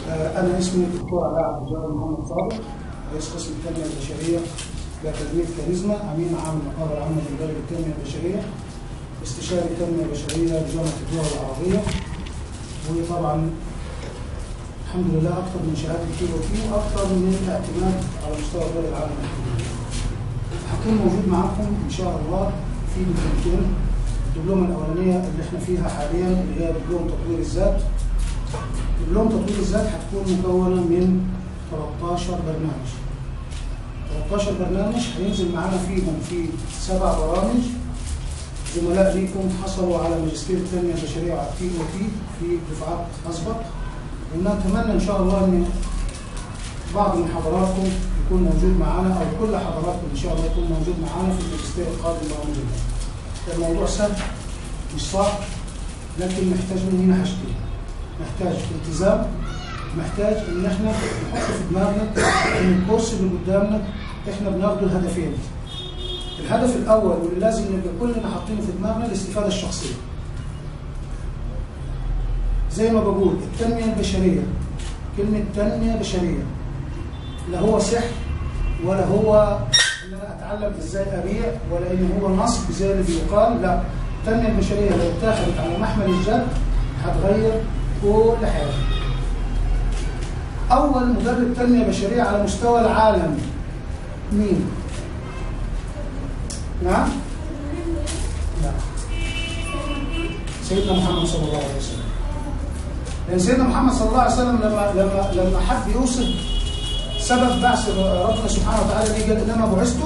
آه، أنا اسمي الدكتور علاء عبد الجواد محمد صادق رئيس قسم التنمية البشرية بأكاديمية كاريزما أمين عام النقابة العامة للإدارة التنمية البشرية استشاري التنمية البشرية بجامعة الدول العربية وطبعا الحمد لله أكثر من شهادة كي وكي وأكثر من اعتماد على مستوى دول العالم هكون موجود معكم إن شاء الله في دبلومتين الدبلومة الأولانية اللي احنا فيها حاليا اللي هي دبلوم تطوير الذات دبلوم تطوير الذات هتكون مكونة من 13 برنامج 13 برنامج هينزل معانا فيهم في سبع برامج زملاء ليكم حصلوا على ماجستير التنمية البشرية وعلى تي او تي في دفعات أسبق ونتمنى إن شاء الله إن بعض من حضراتكم يكون موجود معانا أو كل حضراتكم إن شاء الله يكون موجود معانا في الماجستير القادم بأمر الله. الموضوع سهل مش صعب لكن محتاج مننا حاجتين محتاج التزام محتاج ان احنا نحط في دماغنا ان الكورس اللي قدامنا احنا بناخده الهدفين الهدف الاول واللي لازم نبقى كلنا حاطينه في دماغنا الاستفاده الشخصيه زي ما بقول التنميه البشريه كلمه تنميه بشريه لا هو سحر ولا هو ان انا اتعلم ازاي ابيع ولا ان هو نصب زي اللي بيقال لا التنميه البشريه لو اتاخدت على محمل الجد هتغير كل حاجه اول مدرب تنميه بشريه على مستوى العالم مين نعم لا سيدنا محمد صلى الله عليه وسلم لان سيدنا محمد صلى الله عليه وسلم لما لما لما حب يوصف سبب بعث ربنا سبحانه وتعالى ليه قال انما بعثت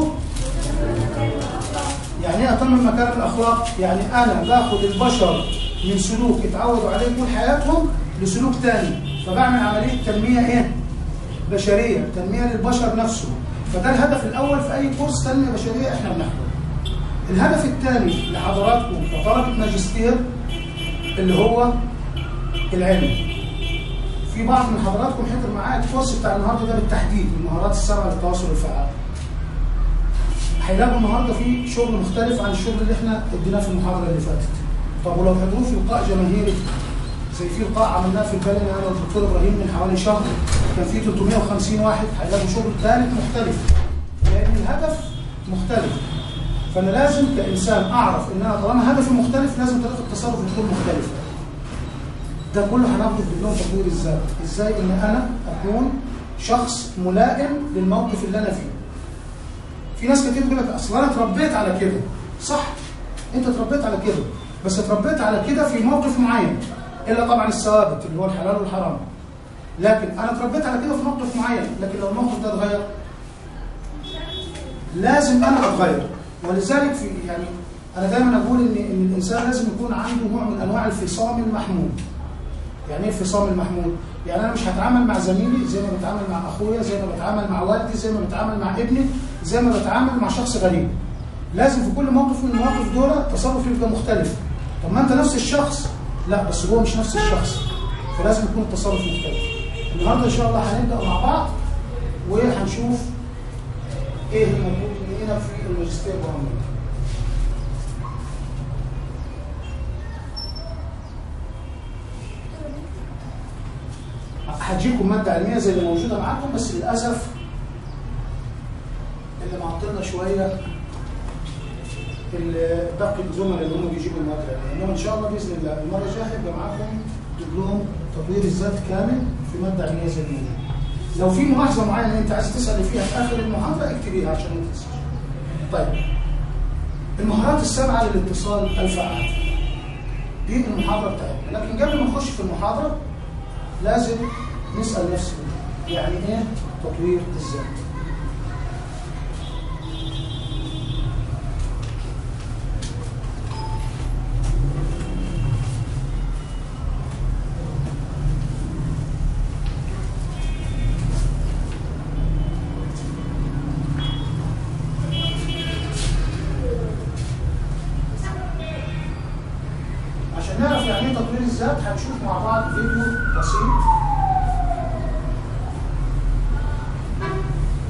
يعني ايه اتمم مكارم الاخلاق؟ يعني انا باخد البشر من سلوك اتعودوا عليه طول حياتهم لسلوك تاني فبعمل عمليه تنميه ايه؟ بشريه، تنميه للبشر نفسه فده الهدف الاول في اي كورس تنميه بشريه احنا بناخده. الهدف الثاني لحضراتكم كطلبه ماجستير اللي هو العلم. في بعض من حضراتكم حضر معايا الكورس بتاع النهارده ده بالتحديد المهارات السبعه للتواصل الفعال. هيلاقوا النهارده في شغل مختلف عن الشغل اللي احنا اديناه في المحاضره اللي فاتت. طب ولو حضروه في لقاء جماهيري زي في لقاء عملناه في البلد انا والدكتور ابراهيم من حوالي شهر كان في 350 واحد هيلاقوا شغل ثالث مختلف. لان الهدف مختلف. فانا لازم كانسان اعرف ان انا طالما هدفي مختلف لازم طريقه التصرف تكون مختلفه. ده كله هناخده في دبلوم تطوير الذات ازاي ان انا اكون شخص ملائم للموقف اللي انا فيه في ناس كتير بيقول لك اصل انا اتربيت على كده صح انت اتربيت على كده بس اتربيت على كده في موقف معين الا طبعا الثوابت اللي هو الحلال والحرام لكن انا اتربيت على كده في موقف معين لكن لو الموقف ده اتغير لازم انا اتغير ولذلك في يعني انا دايما اقول ان ان الانسان لازم يكون عنده نوع من انواع الفصام المحمود يعني ايه الفصام المحمود؟ يعني انا مش هتعامل مع زميلي زي ما بتعامل مع اخويا زي ما بتعامل مع والدي زي ما بتعامل مع ابني زي ما بتعامل مع شخص غريب لازم في كل موقف من المواقف دول تصرفي يبقى مختلف طب ما انت نفس الشخص لا بس هو مش نفس الشخص فلازم يكون التصرف مختلف النهارده ان شاء الله هنبدا مع بعض وهنشوف ايه المطلوب مننا في الماجستير برامج هتجيلكم ماده علميه زي اللي موجوده معاكم بس للاسف اللي معطلنا شويه باقي الزملاء اللي هم بيجيبوا الماده العلميه انما ان شاء الله باذن الله المره الجايه هيبقى معاكم دبلوم تطوير الذات كامل في ماده علميه زي اللي لو في ملاحظه معينه انت عايز تسال فيها في اخر المحاضره اكتبيها عشان ما تنساش. طيب المهارات السبعه للاتصال الفعال دي المحاضره بتاعتنا لكن قبل ما نخش في المحاضره لازم نسال نفسنا يعني ايه تطوير الذات؟ عشان نعرف يعني ايه تطوير الذات هنشوف مع بعض فيديو بسيط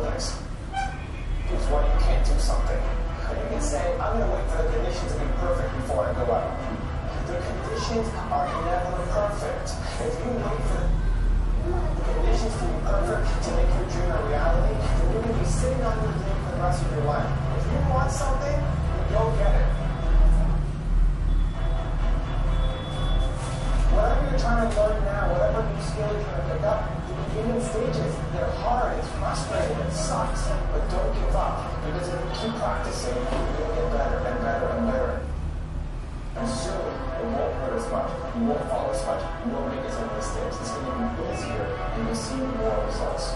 place is why you can't do something. You can say, I'm going to wait for the conditions to be perfect before I go out. The conditions are never perfect. If you wait for the conditions to be perfect to make your dream a reality, then you're going to be sitting on your dream for the rest of your life. If you want something, then go get it. Whatever you're trying to learn now, whatever new skill you're trying to pick up, the beginning stages, they're hard, it's frustrating, it sucks, but don't give up. Because if you keep practicing, you're going to get better and better and better. And soon, it won't hurt as much, you won't fall as much, you won't make as many mistakes. It's going to be easier, and you'll see more results.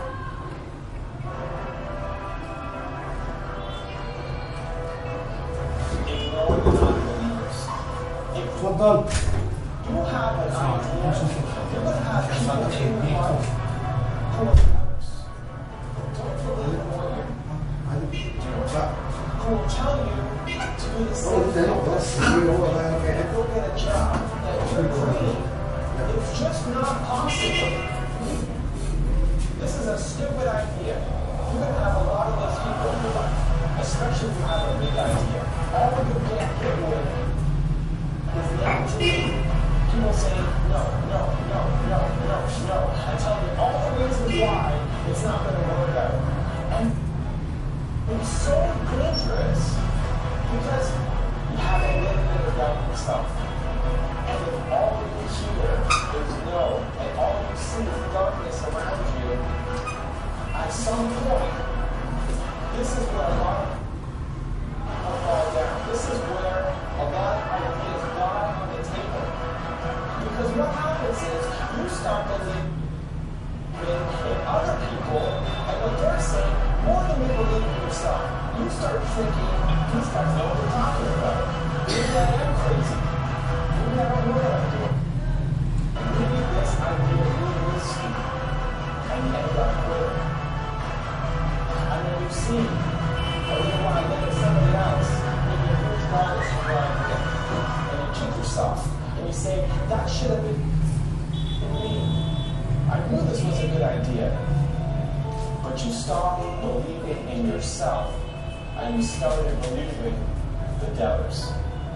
Ignore the non-believers. If اتفضل you have an idea, you're going to have people in your life who are doubters. Don't believe in what you who will tell you to do the same thing and go get a job that you're creating. It's just not possible. This is a stupid idea. You're going to have a lot of those people in your life, especially if you have a big idea. All you get hit with is negativity. People say, no, no, no, no, no, no. I tell you all the reasons why it's not going to work out. And it's so dangerous because you have a little bit of doubt in yourself. And if all that you hear is no, and all you see is darkness around you, at some point, this is where a lot of people fall down. This is where a lot of ideas die on the table. Because what happens is you start believing in other people and what they're saying more than you believe in yourself. You start thinking, these guys know what they're talking about. Maybe I am crazy. Maybe I don't know what I'm doing. Maybe this idea really is sweet. And you end up with it. And then you see a little while later somebody else, maybe a huge rise from where I'm at. And you kick yourself. And you say, that should have been me. I knew this was a good idea. But you stopped believing in yourself and you started believing the doubters.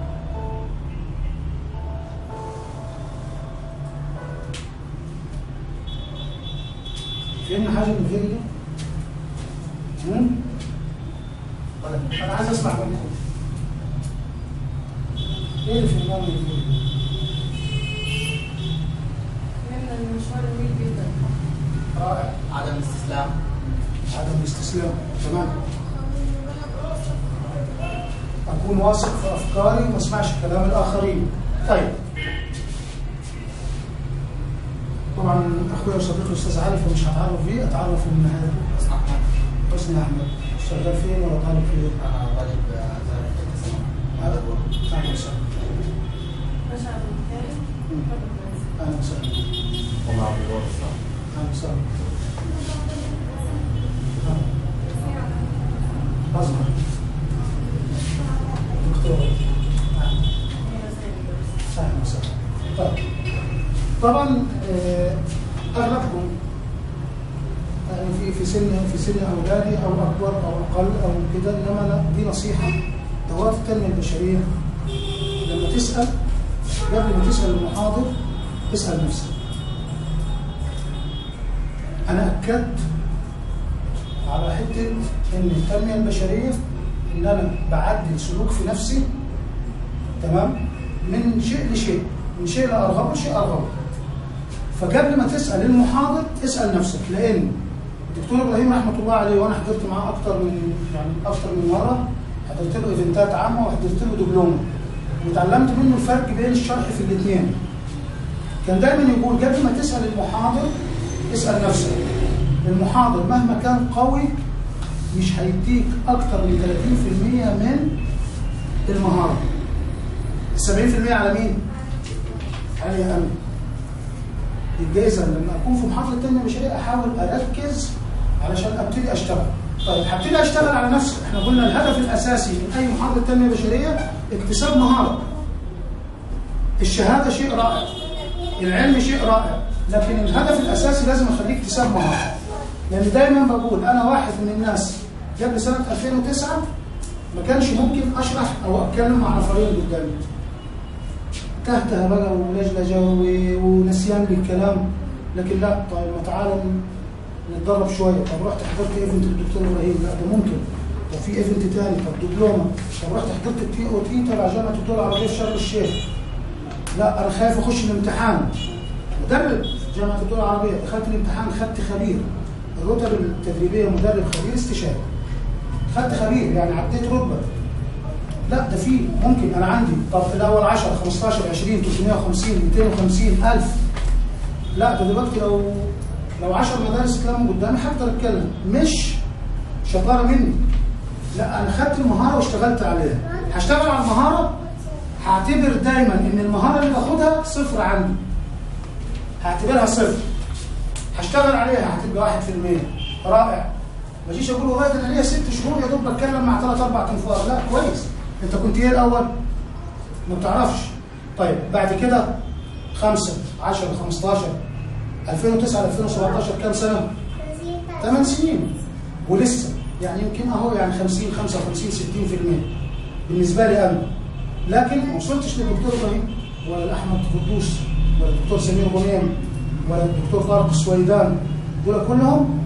فهمنا حاجه من الفيديو ده؟ هم؟ طيب انا عايز اسمع منكم ايه اللي فهمناه من الفيديو ده؟ فهمنا ان المشوار طويل جدا رائع عدم الاستسلام عدم الاستسلام تمام اكون واثق في افكاري وما اسمعش كلام الاخرين طيب طبعا اخويا وصديقي الاستاذ علي فمش هتعرف بيه اتعرف من هذا اصنع حسني احمد شغال فين ولا طالب فين؟ انا طالب زارع في التسامح هذا اهلا وسهلا بشر بالتالي اهلا وسهلا ومع بلور الصلاة اهلا وسهلا أزمة دكتور أهلا وسهلا طيب طبعا آه، أغلبكم يعني في في سن في سن أولادي أو أكبر أو أقل أو كده إنما أنا دي نصيحة دورات التنمية البشرية لما تسأل قبل ما تسأل المحاضر اسأل نفسك أنا أكدت على حتة إن التنمية البشرية إن أنا بعدل سلوك في نفسي تمام من شيء لشيء من شيء لا أرغبه لشيء أرغبه فقبل ما تسأل المحاضر اسأل نفسك لأن الدكتور إبراهيم رحمة الله عليه وأنا حضرت معاه أكتر من يعني أكتر من مرة حضرت له إيفنتات عامة وحضرت له دبلومة وتعلمت منه الفرق بين الشرح في الاثنين كان دايما يقول قبل ما تسأل المحاضر اسأل نفسك المحاضر مهما كان قوي مش هيديك أكتر من 30% من المهارة 70% على مين؟ علي أنا يبقى إذا لما أكون في محاضرة تنمية بشرية أحاول أركز علشان أبتدي أشتغل طيب هبتدي أشتغل على نفسي احنا قلنا الهدف الأساسي من أي محاضرة تنمية بشرية اكتساب مهارة الشهادة شيء رائع العلم شيء رائع لكن الهدف الأساسي لازم أخليه اكتساب مهارة لان دايما بقول انا واحد من الناس قبل سنه 2009 ما كانش ممكن اشرح او اتكلم مع نفرين قدامي تهته بقى ولجلجه و- ونسيان للكلام لكن لا طيب ما تعالى نتدرب شويه طب رحت حضرت ايفنت الدكتور ابراهيم لا ده ممكن طب في ايفنت تاني طب دبلومه طب رحت حضرت التي او تي تبع جامعه الدول العربيه في شرم الشيخ لا انا خايف اخش الامتحان مدرب في جامعه الدول العربيه دخلت الامتحان خدت خبير الرتب التدريبيه مدرب خبير استشاري خدت خبير يعني عديت رتبه لا ده في ممكن انا عندي طب الاول 10 15 20 350 250 1000 لا ده دلوقتي لو لو 10 مدارس اتلموا قدامي هقدر اتكلم مش شطاره مني لا انا خدت المهاره واشتغلت عليها هشتغل على المهاره هعتبر دايما ان المهاره اللي باخدها صفر عندي هعتبرها صفر هشتغل عليها هتبقى 1% رائع ما اجيش اقول والله ده انا ليا ست شهور يا دوب بتكلم مع ثلاث اربع تنفار لا كويس انت كنت ايه الاول؟ ما بتعرفش طيب بعد كده 5 10 15 2009 2017 كام سنه؟ 8 سنين ولسه يعني يمكن اهو يعني 50 55 60% بالنسبه لي انا لكن ما وصلتش للدكتور ابراهيم ولا لاحمد قدوس ولا الدكتور سمير غنيم ولا الدكتور طارق السويدان دول كلهم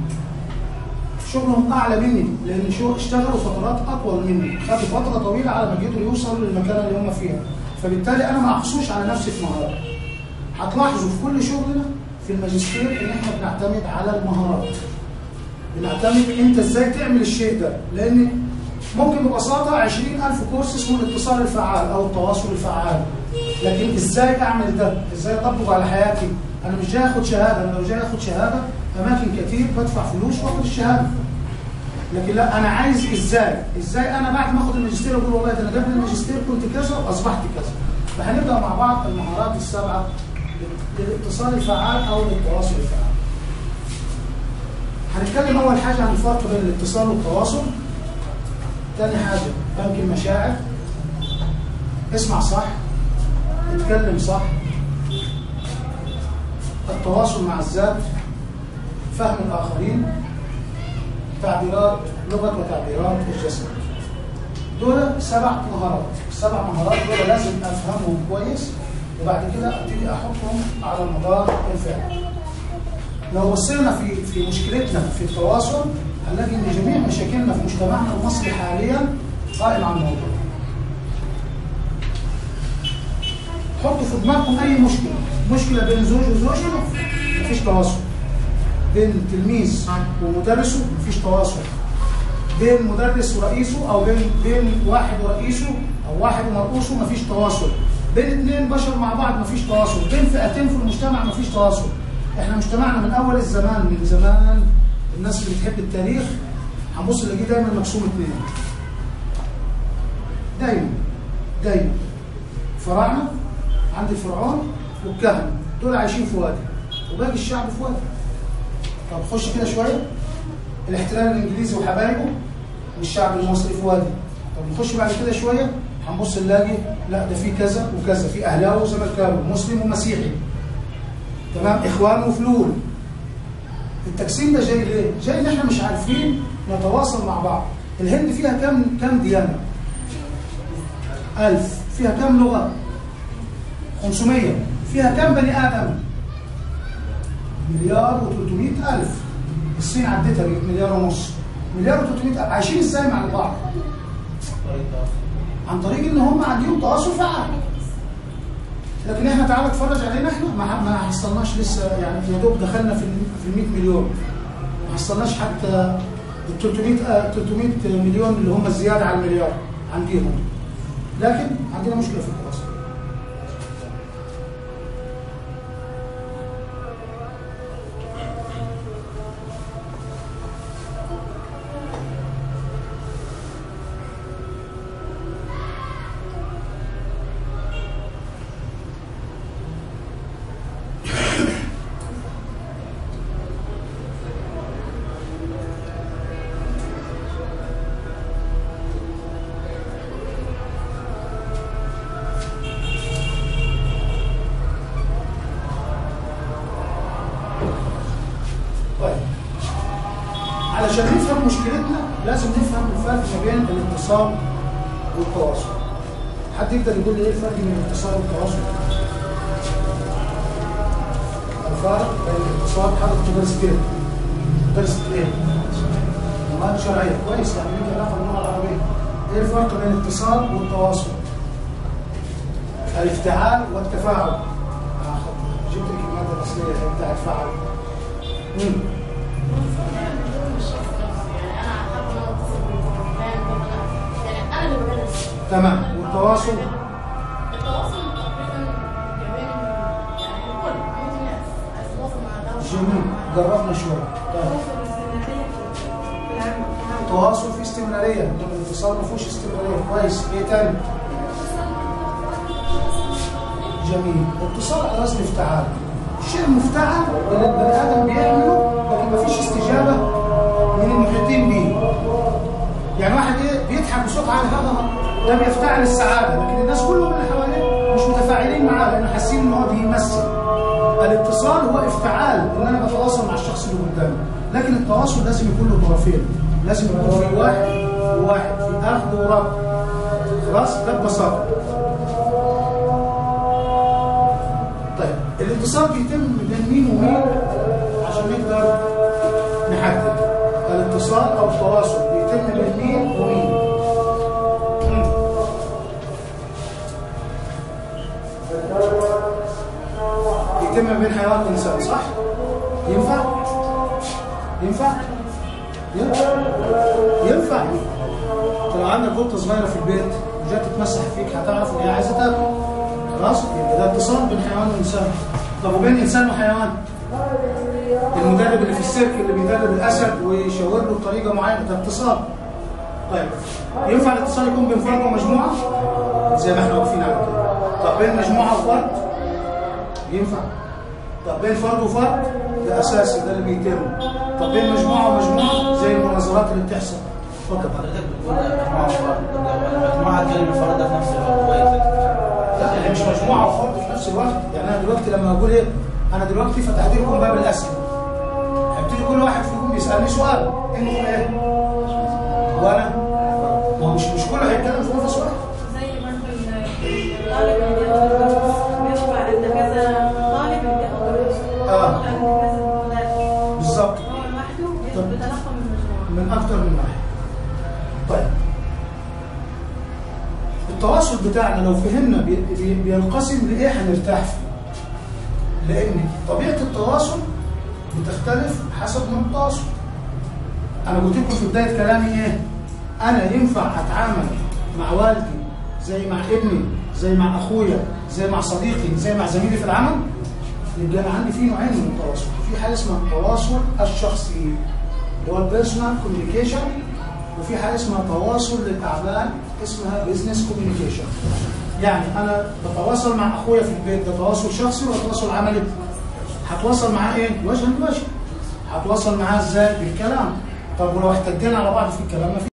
شغلهم اعلى مني لان شو اشتغلوا فترات اطول مني خدوا فتره طويله على ما قدروا يوصلوا للمكانه اللي هم فيها فبالتالي انا ما احصوش على نفسي في مهارات هتلاحظوا في كل شغلنا في الماجستير ان احنا بنعتمد على المهارات بنعتمد انت ازاي تعمل الشيء ده لان ممكن ببساطه 20000 كورس اسمه الاتصال الفعال او التواصل الفعال لكن ازاي اعمل ده ازاي اطبقه على حياتي انا مش جاي اخد شهاده انا لو جاي اخد شهاده اماكن كتير بدفع فلوس واخد الشهاده لكن لا انا عايز ازاي ازاي انا بعد ما اخد الماجستير اقول والله ده انا قبل الماجستير كنت كذا واصبحت كذا فهنبدا مع بعض المهارات السبعه للاتصال الفعال او للتواصل الفعال هنتكلم اول حاجه عن الفرق بين الاتصال والتواصل تاني حاجه بنك المشاعر اسمع صح اتكلم صح التواصل مع الذات فهم الآخرين تعبيرات لغة وتعبيرات الجسد دول سبع مهارات السبع مهارات دول لازم أفهمهم كويس وبعد كده أبتدي أحطهم على مدار الفعل لو بصينا في في مشكلتنا في التواصل هنلاقي ان جميع مشاكلنا في مجتمعنا المصري حاليا قائم على الموضوع حطوا في دماغكم اي مشكله مشكله بين زوج وزوجه مفيش تواصل بين تلميذ ومدرسه مفيش تواصل بين مدرس ورئيسه او بين بين واحد ورئيسه او واحد ومرؤوسه مفيش تواصل بين اثنين بشر مع بعض مفيش تواصل بين فئتين في المجتمع مفيش تواصل احنا مجتمعنا من اول الزمان من زمان الناس اللي بتحب التاريخ هنبص نلاقيه دايما مقسوم اثنين دايما دايما فراعنه عند الفرعون والكهنه دول عايشين في وادي وباقي الشعب في وادي طب خش كده شويه الاحتلال الانجليزي وحبايبه والشعب المصري في وادي طب نخش بعد كده شويه هنبص نلاقي لا ده في كذا وكذا في اهلاوي وزملكاوي مسلم ومسيحي تمام اخوان وفلول التقسيم ده جاي ليه؟ جاي ان احنا مش عارفين نتواصل مع بعض الهند فيها كم كم ديانه؟ 1000 فيها كم لغه؟ 500 فيها كم بني ادم؟ مليار و300 الف الصين عدتها بقت مليار ونص مليار و300 الف عايشين ازاي مع بعض؟ عن طريق ان هم عندهم تواصل فعال لكن احنا تعالى اتفرج علينا احنا ما ما حصلناش لسه يعني يا دوب دخلنا في ال- في ال 100 مليون ما حصلناش حتى ال 300 آه، 300 مليون اللي هم الزياده على المليار عندهم لكن عندنا مشكله في التواصل مشكلتنا لازم نفهم الفرق ما بين الاتصال والتواصل حد يقدر يقول لي ايه الفرق بين الاتصال والتواصل؟ الفرق بين الاتصال حضرتك تدرس كده تدرس ايه؟ مواد شرعيه كويس يعني ليك علاقه باللغه العربيه ايه الفرق بين الاتصال والتواصل؟ الافتعال والتفاعل آخر. جبت لك الماده الاصليه اللي هي بتاعت فعل مم. المفروض يعني بدون الشخص نفسه يعني انا حابه ان انا اتصل بالفلان مثلا يعني انا اللي بدرس تمام والتواصل التواصل تقريبا بين يعني الكل عموم الناس عايز اتواصل مع ده ومع جميل ده. جربنا شويه طيب. التواصل فيه استمراريه انما الاتصال ما فيهوش استمراريه كويس ايه تاني؟ جميل الاتصال على وزن افتعال الشيء المفتعل اللي البني ادم بيعمله لكن ما فيش استجابه من المحيطين بيه يعني واحد ايه بيضحك بصوت عالي ها ها ها، ده بيفتعل السعاده لكن الناس كلهم اللي حواليه مش متفاعلين معاه لان حاسين ان هو بيمثل الاتصال هو افتعال ان انا بتواصل مع الشخص اللي قدامي لكن التواصل لازم يكون له طرفين لازم يكون في واحد وواحد في اخذ ورد خلاص ده ببساطه طيب الاتصال بيتم بين مين ومين عشان نقدر نحدد الاتصال او التواصل بيتم بين مين ومين مم. بيتم بين حيوان وانسان صح ينفع ينفع ينفع ينفع انت لو عندك قطه صغيره في البيت وجات تتمسح فيك هتعرف ان هي عايزه تاكل خلاص يبقى ده اتصال بين حيوان وانسان طب وبين انسان وحيوان المدرب اللي في السيرك اللي بيدرب الاسد ويشاور له بطريقه معينه ده اتصال طيب ينفع الاتصال يكون بين فرد ومجموعه زي ما احنا واقفين على كده طب بين مجموعه وفرد ينفع طب بين فرد وفرد ده اساسي ده اللي بيتم طب بين مجموعه ومجموعه زي المناظرات اللي بتحصل اتفضل حضرتك بتقول مجموعة وفرد المجموعة كلمة فرد في نفس الوقت كويس لا يعني مش مجموعه وفرد في نفس الوقت يعني انا دلوقتي لما اقول ايه انا دلوقتي فتحت لكم باب الاسئله هيبتدي كل واحد فيكم يسالني سؤال انه ايه وانا ما هو مش مش كله هيتكلم في نفس واحد زي برضه الطالب اللي بياخد بيطبع عند كذا طالب اللي بياخد دروس آه. عند كذا طالب. بالظبط هو لوحده بياخد بتلقى من مجموعة من اكتر من ناحيه طيب التواصل بتاعنا لو فهمنا بي- بي- بينقسم لايه هنرتاح فيه لان طبيعه التواصل بتختلف حسب نوع التواصل انا قلت لكم في بدايه كلامي ايه انا ينفع اتعامل مع والدي زي مع ابني زي مع اخويا زي مع صديقي زي مع زميلي في العمل يبقى انا عندي في نوعين من التواصل في حاجه اسمها التواصل الشخصي اللي هو البيرسونال كوميونيكيشن وفي حاجه اسمها تواصل للاعمال اسمها بزنس كوميونيكيشن يعني انا بتواصل مع اخويا في البيت ده تواصل شخصي ولا تواصل عملي هتواصل معاه ايه وجها لوجه هتواصل معاه ازاي بالكلام طب ولو احتجينا على بعض في الكلام ما في